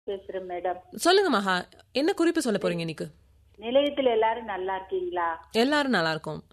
பேசுறேன் மேடம் சொல்லுங்க மகா என்ன குறிப்பு சொல்ல போறீங்க இன்னைக்கு நிலையத்துல எல்லாரும் நல்லா இருக்கீங்களா எல்லாரும் நல்லா இருக்கோம்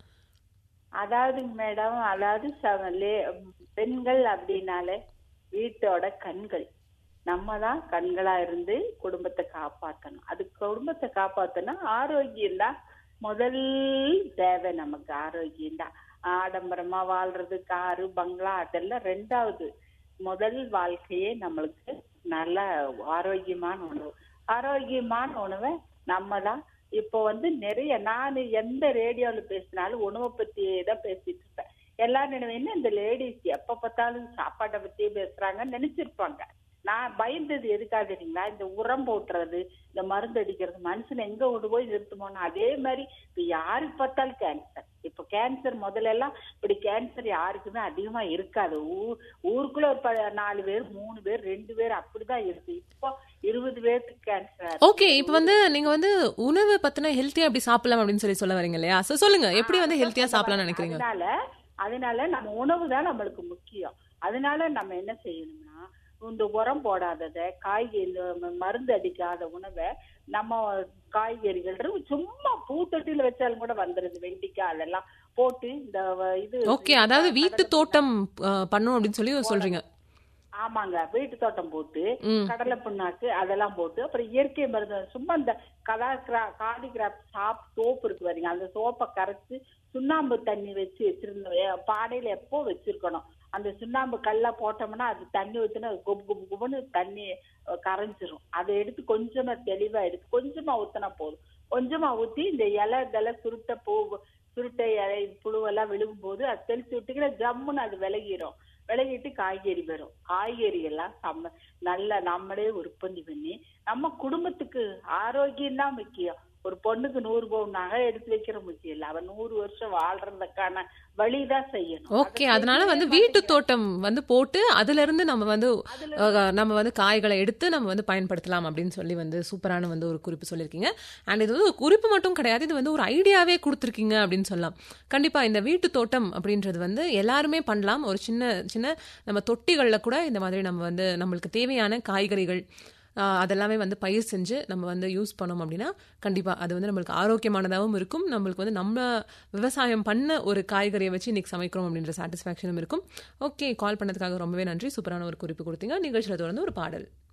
அதாவது மேடம் அதாவது ச- லே- பெண்கள் அப்படின்னாலே வீட்டோட கண்கள் நம்ம தான் கண்களா இருந்து குடும்பத்தை காப்பாத்தணும் அது குடும்பத்தை காப்பாத்தணும் ஆரோக்கியம் தான் முதல் தேவை நமக்கு ஆரோக்கியம் தான் ஆடம்பரமா வாழ்றது காரு பங்களா அதெல்லாம் ரெண்டாவது முதல் வாழ்க்கையே நம்மளுக்கு நல்ல ஆரோக்கியமான உணவு ஆரோக்கியமான உணவை நம்ம தான் இப்போ வந்து நிறைய நான் எந்த ரேடியோல பேசினாலும் உணவை பத்தியே தான் பேசிட்டு இருப்பேன் எல்லாரும் நினைவு என்ன இந்த லேடிஸ் எப்ப பார்த்தாலும் சாப்பாட்டை பத்தியே பேசுறாங்கன்னு நினைச்சிருப்பாங்க நான் பயந்தது எதுக்காக தெரியுங்களா இந்த உரம் போட்டுறது இந்த மருந்து அடிக்கிறது மனுஷன் எங்க கொண்டு போய் நிறுத்துமோன்னு அதே மாதிரி இப்ப யாருக்கு பார்த்தாலும் கேன்சர் இப்ப கேன்சர் முதல்ல எல்லாம் இப்படி கேன்சர் யாருக்குமே அதிகமா இருக்காது ஊர் ஊருக்குள்ள ஒரு ப- நாலு பேர் மூணு பேர் ரெண்டு பேர் அப்படிதான் இருக்கு இப்போ இருபது பேருக்கு கேன்சர் ஓகே இப்போ வந்து நீங்க வந்து உணவு பத்தின ஹெல்த்தியா அப்படி சாப்பிடலாம் அப்படின்னு சொல்லி சொல்ல வரீங்க இல்லையா So, சொல்லுங்க எப்படி வந்து ஹெல்த்தியா சாப்பிடலாம்னு நினைக்கிறீங்க அதனால அதனால நம்ம உணவு தான் நம்மளுக்கு முக்கியம் அதனால நம்ம என்ன செய்யணும்னா இந்த உரம் போடாதத காய்கறி இந்த ம- மருந்து அடிக்காத உணவை நம்ம காய்கறிகள் இருக்கு. சும்மா பூத்தொட்டியில வச்சாலும் கூட வந்துருது வெண்டிக்காய் அதெல்லாம் போட்டு இந்த வ- இது ஓகே அதாவது வீட்டு தோட்டம் அஹ், பண்ணணும் அப்படின்னு சொல்லி சொல்றீங்க ஆமாங்க வீட்டு தோட்டம் போட்டு ம். கடலை புண்ணாக்கு அதெல்லாம் போட்டு அப்புறம் இயற்கை மருந்து சும்மா இந்த கலா கிரா காடி கிராப் சாப் சோப்பு இருக்கு பாருங்க அந்த சோப்பை கரைச்சு சுண்ணாம்பு தண்ணி வச்சு வச்சிருந்த எ- பானையில எப்போ வச்சிருக்கணும் அந்த சுண்ணாம்பு கல்ல போட்டோம்னா அது தண்ணி ஊத்துனா அது குபு குபு குபுன்னு தண்ணி அஹ், கரைஞ்சிரும் அதை எடுத்து கொஞ்சமா தெளிவா எடுத்து கொஞ்சமா ஊத்துனா போதும் கொஞ்சமா ஊத்தி இந்த இலை இதெல்ல சுருட்டை பூ சுருட்டை இலை புழுவெல்லாம் விழுகும் போது அது தெளிச்சு விட்டீங்கன்னா ஜம்முன்னு அது விலகிரும் விலகிட்டு காய்கறி வரும் காய்கறி எல்லாம் சம்ம நல்ல நம்மளே உற்பத்தி பண்ணி நம்ம குடும்பத்துக்கு ஆரோக்கியம் தான் முக்கியம் ஒரு பொண்ணுக்கு நூறு பவுன் நகை எடுத்து வைக்கிற முக்கியம் இல்ல அவன் நூறு வருஷம் வாழ்றதுக்கான வழிதான் செய்யணும் ஓகே அதனால வந்து வீட்டு தோட்டம் வந்து போட்டு அதுல இருந்து நம்ம வந்து அஹ், நம்ம வந்து காய்களை எடுத்து நம்ம வந்து பயன்படுத்தலாம் அப்படின்னு சொல்லி வந்து சூப்பரான வந்து ஒரு குறிப்பு சொல்லியிருக்கீங்க அண்ட் இது வந்து ஒரு குறிப்பு மட்டும் கிடையாது இது வந்து ஒரு ஐடியாவே கொடுத்துருக்கீங்க அப்படின்னு சொல்லலாம் கண்டிப்பா இந்த வீட்டு தோட்டம் அப்படின்றது வந்து எல்லாருமே பண்ணலாம் ஒரு சின்ன சின்ன நம்ம தொட்டிகளில் கூட இந்த மாதிரி நம்ம வந்து நம்மளுக்கு தேவையான காய்கறிகள் ஆஹ் அதெல்லாமே வந்து பயிர் செஞ்சு நம்ம வந்து யூஸ் பண்ணோம் அப்படின்னா கண்டிப்பாக அது வந்து நம்மளுக்கு ஆரோக்கியமானதாகவும் இருக்கும் நம்மளுக்கு வந்து நம்ம விவசாயம் பண்ண ஒரு காய்கறியை வச்சு இன்னைக்கு சமைக்கிறோம் அப்படின்ற சாட்டிஸ்ஃபேக்ஷனும் இருக்கும் ஓகே கால் பண்ணதுக்காக ரொம்பவே நன்றி சூப்பரான ஒரு குறிப்பு கொடுத்தீங்க நிகழ்ச்சியில் தொடர்ந்து ஒரு பாடல்